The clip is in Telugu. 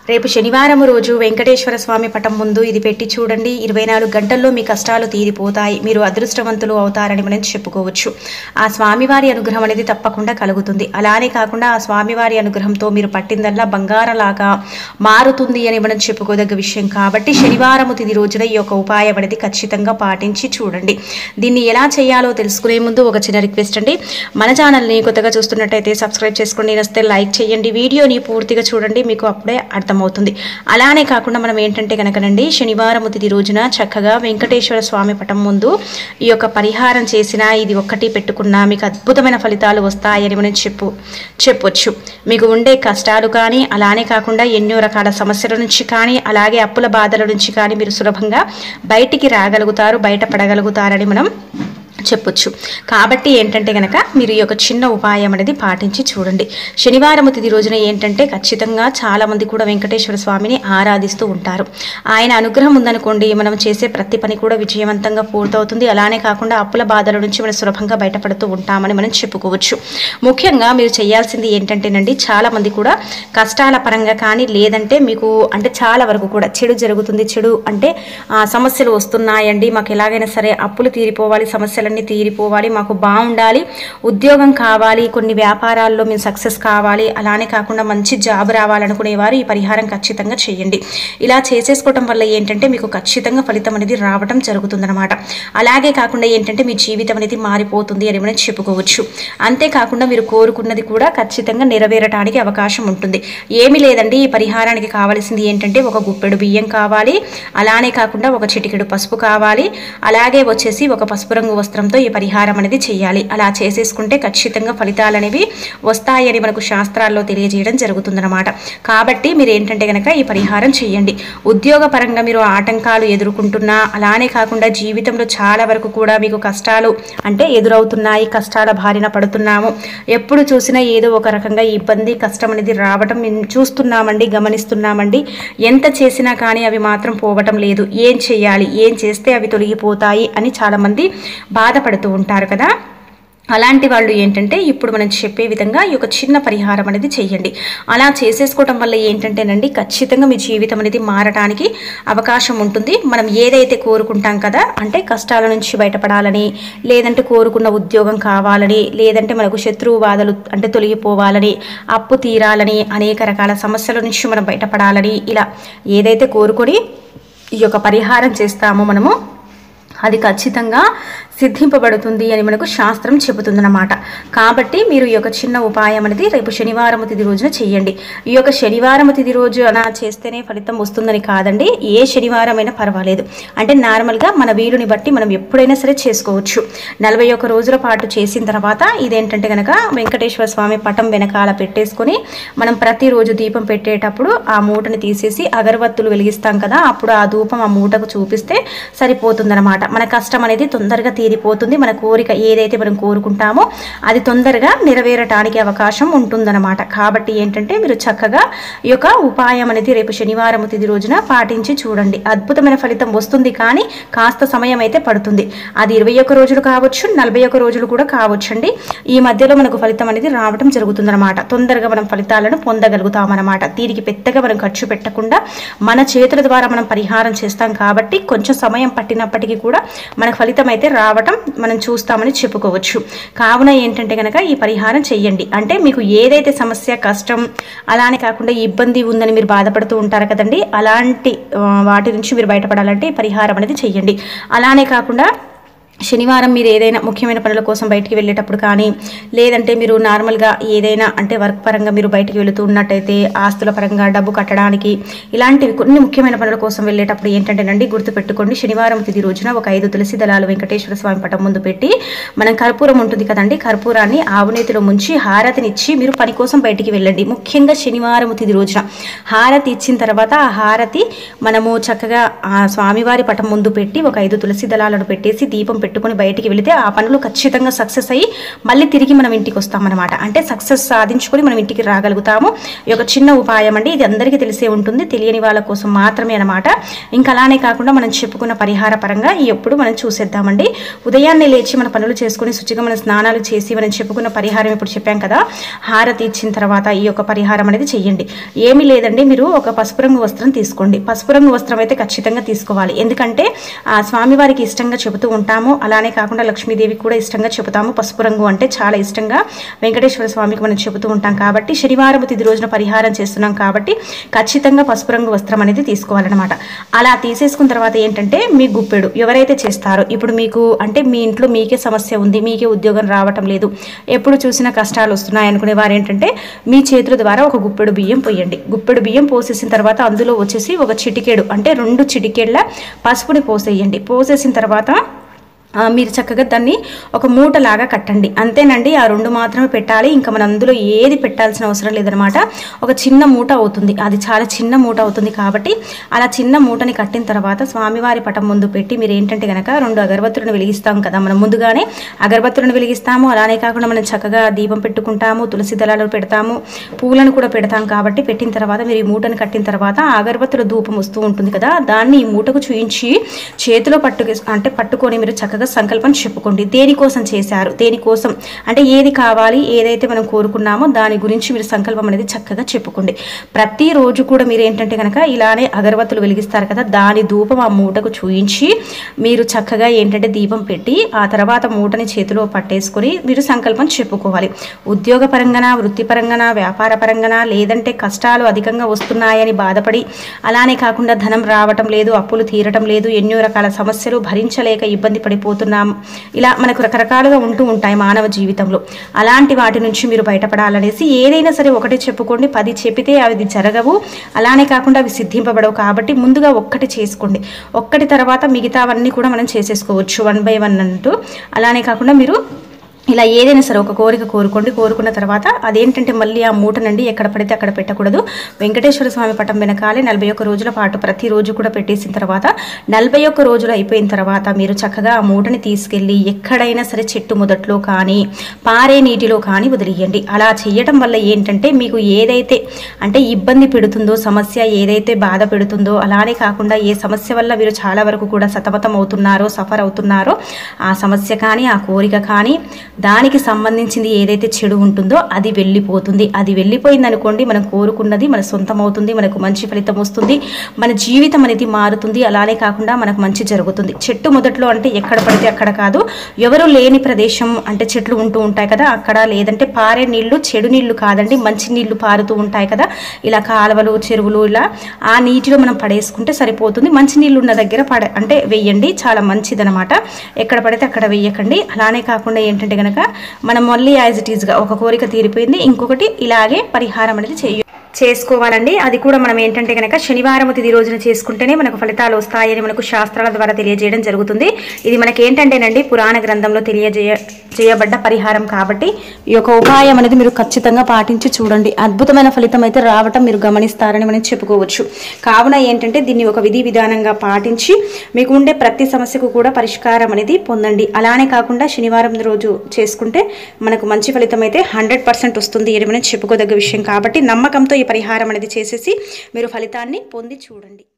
రేపు శనివారం రోజు వెంకటేశ్వర స్వామి పటం ముందు ఇది పెట్టి చూడండి ఇరవై నాలుగు గంటల్లో మీ కష్టాలు తీరిపోతాయి మీరు అదృష్టవంతులు అవుతారని మనం చెప్పుకోవచ్చు ఆ స్వామివారి అనుగ్రహం అనేది తప్పకుండా కలుగుతుంది అలానే కాకుండా ఆ స్వామివారి అనుగ్రహంతో మీరు పట్టిందల్లా బంగారంలాగా మారుతుంది అని మనం చెప్పుకోదగ్గ విషయం కాబట్టి శనివారము తిది రోజున ఈ యొక్క ఉపాయం అనేది ఖచ్చితంగా పాటించి చూడండి దీన్ని ఎలా చేయాలో తెలుసుకునే ముందు ఒక చిన్న రిక్వెస్ట్ అండి మన ఛానల్ని కొత్తగా చూస్తున్నట్టయితే సబ్స్క్రైబ్ చేసుకోండి నస్తే లైక్ చేయండి వీడియోని పూర్తిగా చూడండి మీకు అప్పుడే అర్థమవుతుంది అలానే కాకుండా మనం ఏంటంటే కనుకనండి శనివారం తిది రోజున చక్కగా వెంకటేశ్వర స్వామి పటం ముందు ఈ యొక్క పరిహారం చేసినా ఇది ఒక్కటి పెట్టుకున్నా మీకు అద్భుతమైన ఫలితాలు వస్తాయని మనం చెప్పు చెప్పొచ్చు మీకు ఉండే కష్టాలు కానీ అలానే కాకుండా ఎన్నో రకాల సమస్యల నుంచి కానీ అలాగే అప్పుల బాధల నుంచి కానీ మీరు సులభంగా బయటికి రాగలుగుతారు బయటపడగలుగుతారని మనం చెప్పొచ్చు కాబట్టి ఏంటంటే కనుక మీరు ఈ యొక్క చిన్న ఉపాయం అనేది పాటించి చూడండి శనివారం తిది రోజున ఏంటంటే ఖచ్చితంగా చాలా మంది కూడా వెంకటేశ్వర స్వామిని ఆరాధిస్తూ ఉంటారు ఆయన అనుగ్రహం ఉందనుకోండి మనం చేసే ప్రతి పని కూడా విజయవంతంగా పూర్తవుతుంది అలానే కాకుండా అప్పుల బాధల నుంచి మనం సులభంగా బయటపడుతూ ఉంటామని మనం చెప్పుకోవచ్చు ముఖ్యంగా మీరు చేయాల్సింది ఏంటంటేనండి చాలా మంది కూడా కష్టాల పరంగా కానీ లేదంటే మీకు అంటే చాలా వరకు కూడా చెడు జరుగుతుంది చెడు అంటే ఆ, సమస్యలు వస్తున్నాయండి మాకు ఎలాగైనా సరే అప్పులు తీరిపోవాలి సమస్యలన్నీ తీరిపోవాలి మాకు బాగుండాలి ఉద్యోగం కావాలి కొన్ని వ్యాపారాల్లో మేము సక్సెస్ కావాలి అలానే కాకుండా మంచి జాబ్ రావాలనుకునేవారు ఈ పరిహారం ఖచ్చితంగా చేయండి ఇలా చేసేసుకోవటం వల్ల ఏంటంటే మీకు ఖచ్చితంగా ఫలితం అనేది రావడం జరుగుతుందన్నమాట అలాగే కాకుండా ఏంటంటే మీ జీవితం అనేది మారిపోతుంది అని మనం చెప్పుకోవచ్చు అంతేకాకుండా మీరు కోరుకున్నది కూడా ఖచ్చితంగా నెరవేరటానికి అవకాశం ఉంటుంది ఏమీ లేదండి ఈ పరిహారానికి కావాల్సింది ఏంటంటే ఒక గుప్పెడు బియ్యం కావాలి అలానే కాకుండా ఒక చిటికెడు పసుపు కావాలి అలాగే వచ్చేసి ఒక పసుపు రంగు వస్త్రంతో ఈ పరిహారం అనేది చేయాలి అలా చేసేసుకుంటే ఖచ్చితంగా ఫలితాలు అనేవి వస్తాయని మనకు శాస్త్రాల్లో తెలియజేయడం జరుగుతుందన్నమాట కాబట్టి మీరు ఏంటంటే కనుక ఈ పరిహారం చేయండి ఉద్యోగ పరంగా మీరు ఆటంకాలు ఎదుర్కొంటున్నా అలానే కాకుండా జీవితంలో చాలా వరకు కూడా మీకు కష్టాలు అంటే ఎదురవుతున్నాయి కష్టాల బారిన పడుతున్నాము ఎప్పుడు చూసినా ఏదో ఒక రకంగా ఇబ్బంది కష్టం అనేది రావటం మేము చూస్తున్నామండి గమనిస్తున్నామండి ఎంత చేసినా కానీ అవి మాత్రం పోవటం లేదు ఏం చేయాలి ఏం చేస్తే అవి తొలగిపోతాయి అని చాలామంది బాధపడుతూ ఉంటారు కదా అలాంటి వాళ్ళు ఏంటంటే ఇప్పుడు మనం చెప్పే విధంగా ఈ యొక్క చిన్న పరిహారం అనేది చేయండి అలా చేసేసుకోవటం వల్ల ఏంటంటేనండి ఖచ్చితంగా మీ జీవితం అనేది మారడానికి అవకాశం ఉంటుంది మనం ఏదైతే కోరుకుంటాం కదా అంటే కష్టాల నుంచి బయటపడాలని లేదంటే కోరుకున్న ఉద్యోగం కావాలని లేదంటే మనకు శత్రువు బాధలు అంటే తొలగిపోవాలని అప్పు తీరాలని అనేక రకాల సమస్యల నుంచి మనం బయటపడాలని ఇలా ఏదైతే కోరుకొని ఈ యొక్క పరిహారం చేస్తామో మనము అది ఖచ్చితంగా సిద్ధింపబడుతుంది అని మనకు శాస్త్రం చెబుతుందన్నమాట కాబట్టి మీరు ఈ యొక్క చిన్న ఉపాయం అనేది రేపు శనివారం తిది రోజున చేయండి ఈ యొక్క శనివారం తిది రోజు అలా చేస్తేనే ఫలితం వస్తుందని కాదండి ఏ శనివారం అయినా పర్వాలేదు అంటే నార్మల్గా మన వీలుని బట్టి మనం ఎప్పుడైనా సరే చేసుకోవచ్చు నలభై ఒక్క రోజుల పాటు చేసిన తర్వాత ఇదేంటంటే కనుక వెంకటేశ్వర స్వామి పటం వెనకాల పెట్టేసుకొని మనం ప్రతిరోజు దీపం పెట్టేటప్పుడు ఆ మూటని తీసేసి అగరవత్తులు వెలిగిస్తాం కదా అప్పుడు ఆ ధూపం ఆ మూటకు చూపిస్తే సరిపోతుందన్నమాట మన కష్టం అనేది తొందరగా తీరిపోతుంది మన కోరిక ఏదైతే మనం కోరుకుంటామో అది తొందరగా నెరవేరటానికి అవకాశం ఉంటుందన్నమాట కాబట్టి ఏంటంటే మీరు చక్కగా ఈ యొక్క ఉపాయం అనేది రేపు శనివారం తిది రోజున పాటించి చూడండి అద్భుతమైన ఫలితం వస్తుంది కానీ కాస్త సమయం అయితే పడుతుంది అది ఇరవై ఒక్క రోజులు కావచ్చు నలభై ఒక్క రోజులు కూడా కావచ్చండి ఈ మధ్యలో మనకు ఫలితం అనేది రావడం జరుగుతుందన్నమాట తొందరగా మనం ఫలితాలను పొందగలుగుతామన్నమాట దీనికి పెద్దగా మనం ఖర్చు పెట్టకుండా మన చేతుల ద్వారా మనం పరిహారం చేస్తాం కాబట్టి కొంచెం సమయం పట్టినప్పటికీ కూడా మనకు ఫలితం అయితే రావటం మనం చూస్తామని చెప్పుకోవచ్చు కావున ఏంటంటే కనుక ఈ పరిహారం చెయ్యండి అంటే మీకు ఏదైతే సమస్య కష్టం అలానే కాకుండా ఇబ్బంది ఉందని మీరు బాధపడుతూ ఉంటారు కదండి అలాంటి ఆ, వాటి నుంచి మీరు బయటపడాలంటే ఈ పరిహారం అనేది చెయ్యండి అలానే కాకుండా శనివారం మీరు ఏదైనా ముఖ్యమైన పనుల కోసం బయటికి వెళ్ళేటప్పుడు కానీ లేదంటే మీరు నార్మల్గా ఏదైనా అంటే వర్క్ పరంగా మీరు బయటికి వెళుతూ ఉన్నట్టయితే ఆస్తుల పరంగా డబ్బు కట్టడానికి ఇలాంటివి కొన్ని ముఖ్యమైన పనుల కోసం వెళ్ళేటప్పుడు ఏంటంటేనండి గుర్తుపెట్టుకోండి శనివారం తిది రోజున ఒక ఐదు తులసి దళాలు వెంకటేశ్వర స్వామి పటం ముందు పెట్టి మనం కర్పూరం ఉంటుంది కదండి కర్పూరాన్ని ఆవునేతిలో ముంచి హారతినిచ్చి మీరు పని కోసం బయటికి వెళ్ళండి ముఖ్యంగా శనివారం తిది రోజున హారతి ఇచ్చిన తర్వాత ఆ హారతి మనము చక్కగా ఆ స్వామివారి పటం ముందు పెట్టి ఒక ఐదు తులసి దళాలను పెట్టేసి దీపం పెట్టుకొని బయటికి వెళితే ఆ పనులు ఖచ్చితంగా సక్సెస్ అయ్యి మళ్ళీ తిరిగి మనం ఇంటికి వస్తామన్నమాట అంటే సక్సెస్ సాధించుకొని మనం ఇంటికి రాగలుగుతాము ఈ యొక్క చిన్న ఉపాయం అండి ఇది అందరికీ తెలిసే ఉంటుంది తెలియని వాళ్ళ కోసం మాత్రమే అనమాట ఇంకా అలానే కాకుండా మనం చెప్పుకున్న పరిహార పరంగా ఈ ఎప్పుడు మనం చూసేద్దామండి ఉదయాన్నే లేచి మన పనులు చేసుకుని శుచిగా మన స్నానాలు చేసి మనం చెప్పుకున్న పరిహారం ఇప్పుడు చెప్పాం కదా హారతి ఇచ్చిన తర్వాత ఈ యొక్క పరిహారం అనేది చెయ్యండి ఏమీ లేదండి మీరు ఒక పసుపు రంగు వస్త్రం తీసుకోండి పసుపు రంగు వస్త్రం అయితే ఖచ్చితంగా తీసుకోవాలి ఎందుకంటే ఆ స్వామివారికి ఇష్టంగా చెబుతూ ఉంటాము అలానే కాకుండా లక్ష్మీదేవికి కూడా ఇష్టంగా చెబుతాము పసుపు రంగు అంటే చాలా ఇష్టంగా వెంకటేశ్వర స్వామికి మనం చెబుతూ ఉంటాం కాబట్టి శనివారం తిది రోజున పరిహారం చేస్తున్నాం కాబట్టి ఖచ్చితంగా పసుపు రంగు వస్త్రం అనేది తీసుకోవాలన్నమాట అలా తీసేసుకున్న తర్వాత ఏంటంటే మీ గుప్పెడు ఎవరైతే చేస్తారో ఇప్పుడు మీకు అంటే మీ ఇంట్లో మీకే సమస్య ఉంది మీకే ఉద్యోగం రావటం లేదు ఎప్పుడు చూసినా కష్టాలు వస్తున్నాయి అనుకునే వారు ఏంటంటే మీ చేతుల ద్వారా ఒక గుప్పెడు బియ్యం పోయండి గుప్పెడు బియ్యం పోసేసిన తర్వాత అందులో వచ్చేసి ఒక చిటికెడు అంటే రెండు చిటికెళ్ళ పసుపుని పోసేయండి పోసేసిన తర్వాత ఆ, మీరు చక్కగా దాన్ని ఒక మూటలాగా కట్టండి అంతేనండి ఆ రెండు మాత్రమే పెట్టాలి ఇంకా మనం అందులో ఏది పెట్టాల్సిన అవసరం లేదనమాట ఒక చిన్న మూట అవుతుంది అది చాలా చిన్న మూట అవుతుంది కాబట్టి అలా చిన్న మూటని కట్టిన తర్వాత స్వామివారి పటం ముందు పెట్టి మీరు ఏంటంటే కనుక రెండు అగరబత్తులను వెలిగిస్తాం కదా మనం ముందుగానే అగరబత్తులను వెలిగిస్తాము అలానే కాకుండా మనం చక్కగా దీపం పెట్టుకుంటాము తులసి దళాలు పెడతాము పూలను కూడా పెడతాం కాబట్టి పెట్టిన తర్వాత మీరు ఈ మూటను కట్టిన తర్వాత ఆ అగరబత్తుల ధూపం వస్తూ ఉంటుంది కదా దాన్ని ఈ మూటకు చూయించి చేతిలో పట్టుకు అంటే పట్టుకొని మీరు చక్కగా సంకల్పం చెప్పుకోండి దేనికోసం చేశారు దేనికోసం అంటే ఏది కావాలి ఏదైతే మనం కోరుకున్నామో దాని గురించి మీరు సంకల్పం అనేది చక్కగా చెప్పుకోండి ప్రతిరోజు కూడా మీరు ఏంటంటే కనుక ఇలానే అగరబత్తులు వెలిగిస్తారు కదా దాని ధూపం ఆ మూటకు చూయించి మీరు చక్కగా ఏంటంటే దీపం పెట్టి ఆ తర్వాత మూటని చేతిలో పట్టేసుకొని మీరు సంకల్పం చెప్పుకోవాలి ఉద్యోగ పరంగానా వృత్తిపరంగానా వ్యాపార పరంగానా లేదంటే కష్టాలు అధికంగా వస్తున్నాయని బాధపడి అలానే కాకుండా ధనం రావటం లేదు అప్పులు తీరటం లేదు ఎన్నో రకాల సమస్యలు భరించలేక ఇబ్బంది పడిపోతున్నాం ఇలా మనకు రకరకాలుగా ఉంటూ ఉంటాయి మానవ జీవితంలో అలాంటి వాటి నుంచి మీరు బయటపడాలనేసి ఏదైనా సరే ఒకటి చెప్పుకోండి పది చెప్పితే అవి జరగవు అలానే కాకుండా అవి సిద్ధింపబడవు కాబట్టి ముందుగా ఒక్కటి చేసుకోండి ఒక్కటి తర్వాత మిగతావన్నీ కూడా మనం చేసేసుకోవచ్చు వన్ బై వన్ అంటూ అలానే కాకుండా మీరు ఇలా ఏదైనా సరే ఒక కోరిక కోరుకోండి కోరుకున్న తర్వాత అదేంటంటే మళ్ళీ ఆ మూటనండి ఎక్కడ పడితే అక్కడ పెట్టకూడదు వెంకటేశ్వర స్వామి పటం వెనకాలే నలభై ఒక్క రోజుల పాటు ప్రతిరోజు కూడా పెట్టేసిన తర్వాత నలభై ఒక్క రోజులు అయిపోయిన తర్వాత మీరు చక్కగా ఆ మూటని తీసుకెళ్ళి ఎక్కడైనా సరే చెట్టు మొదట్లో కానీ పారే నీటిలో కానీ వదిలేయండి అలా చేయటం వల్ల ఏంటంటే మీకు ఏదైతే అంటే ఇబ్బంది పెడుతుందో సమస్య ఏదైతే బాధ పెడుతుందో అలానే కాకుండా ఏ సమస్య వల్ల మీరు చాలా వరకు కూడా సతమతం అవుతున్నారో సఫర్ అవుతున్నారో ఆ సమస్య కానీ ఆ కోరిక కానీ దానికి సంబంధించింది ఏదైతే చెడు ఉంటుందో అది వెళ్ళిపోతుంది అది వెళ్ళిపోయింది అనుకోండి మనం కోరుకున్నది మన సొంతం అవుతుంది మనకు మంచి ఫలితం వస్తుంది మన జీవితం అనేది మారుతుంది అలానే కాకుండా మనకు మంచి జరుగుతుంది చెట్టు మొదట్లో అంటే ఎక్కడ పడితే అక్కడ కాదు ఎవరు లేని ప్రదేశం అంటే చెట్లు ఉంటూ ఉంటాయి కదా అక్కడ లేదంటే పారే నీళ్లు చెడు నీళ్లు కాదండి మంచి నీళ్లు పారుతూ ఉంటాయి కదా ఇలా కాలువలు చెరువులు ఇలా ఆ నీటిలో మనం పడేసుకుంటే సరిపోతుంది మంచి నీళ్ళు ఉన్న దగ్గర పడ అంటే వెయ్యండి చాలా మంచిదనమాట ఎక్కడ పడితే అక్కడ వెయ్యకండి అలానే కాకుండా ఏంటంటే గనక మనం మళ్ళీ యాజ్ ఇట్ ఈజ్గా ఒక కోరిక తీరిపోయింది ఇంకొకటి ఇలాగే పరిహారం అనేది చేయ చేసుకోవాలండి అది కూడా మనం ఏంటంటే కనుక శనివారం తిది రోజున చేసుకుంటేనే మనకు ఫలితాలు వస్తాయని మనకు శాస్త్రాల ద్వారా తెలియజేయడం జరుగుతుంది ఇది మనకి ఏంటంటేనండి పురాణ గ్రంథంలో తెలియజేయ చేయబడ్డ పరిహారం కాబట్టి ఈ యొక్క ఉపాయం అనేది మీరు ఖచ్చితంగా పాటించి చూడండి అద్భుతమైన ఫలితం అయితే రావటం మీరు గమనిస్తారని మనం చెప్పుకోవచ్చు కావున ఏంటంటే దీన్ని ఒక విధి విధానంగా పాటించి మీకు ఉండే ప్రతి సమస్యకు కూడా పరిష్కారం అనేది పొందండి అలానే కాకుండా శనివారం రోజు చేసుకుంటే మనకు మంచి ఫలితం అయితే హండ్రెడ్ పర్సెంట్ వస్తుంది అని మనం చెప్పుకోదగ్గ విషయం కాబట్టి నమ్మకంతో ఈ పరిహారం అనేది చేసేసి మీరు ఫలితాన్ని పొంది చూడండి